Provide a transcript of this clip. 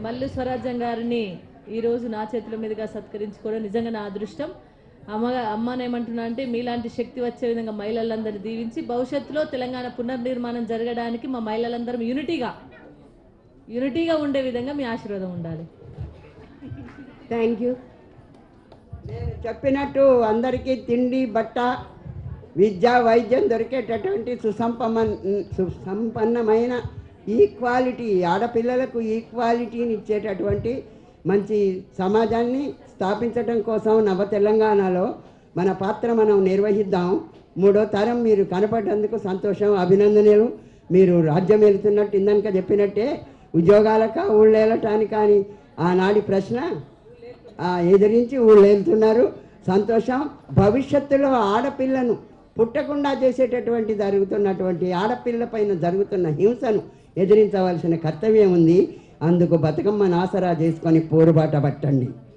మల్లు స్వరాజ్యం గారిని ఈరోజు నా చేతుల మీదుగా సత్కరించుకోవడం నిజంగా నా అదృష్టం అమ్మ అమ్మనేమంటున్నా అంటే మీలాంటి శక్తి వచ్చే విధంగా మహిళలందరినీ దీవించి భవిష్యత్తులో తెలంగాణ పునర్నిర్మాణం జరగడానికి మా మహిళలందరం యూనిటీగా యూనిటీగా ఉండే విధంగా మీ ఆశీర్వాదం ఉండాలి థ్యాంక్ యూ నేను చెప్పినట్టు అందరికీ తిండి బట్ట విద్య వైద్యం దొరికేటటువంటి సుసంపమన్ సుసంపన్నమైన ఈక్వాలిటీ ఆడపిల్లలకు ఈక్వాలిటీని ఇచ్చేటటువంటి మంచి సమాజాన్ని స్థాపించడం కోసం నవ తెలంగాణలో మన పాత్ర మనం నిర్వహిద్దాం మూడో తరం మీరు కనపడ్డందుకు సంతోషం అభినందనలు మీరు రాజ్యం వెళుతున్నట్టు ఇందనక చెప్పినట్టే ఉద్యోగాలక ఊళ్ళేలటానికి కానీ ఆనాడి ప్రశ్న ఆ, ఎదిరించి ఊళ్ళు వెళ్తున్నారు సంతోషం భవిష్యత్తులో ఆడపిల్లను పుట్టకుండా చేసేటటువంటి జరుగుతున్నటువంటి ఆడపిల్ల పైన జరుగుతున్న హింసను ఎదిరించవలసిన కర్తవ్యం ఉంది అందుకు బతుకమ్మను ఆసరా చేసుకొని పోరుబాట పట్టండి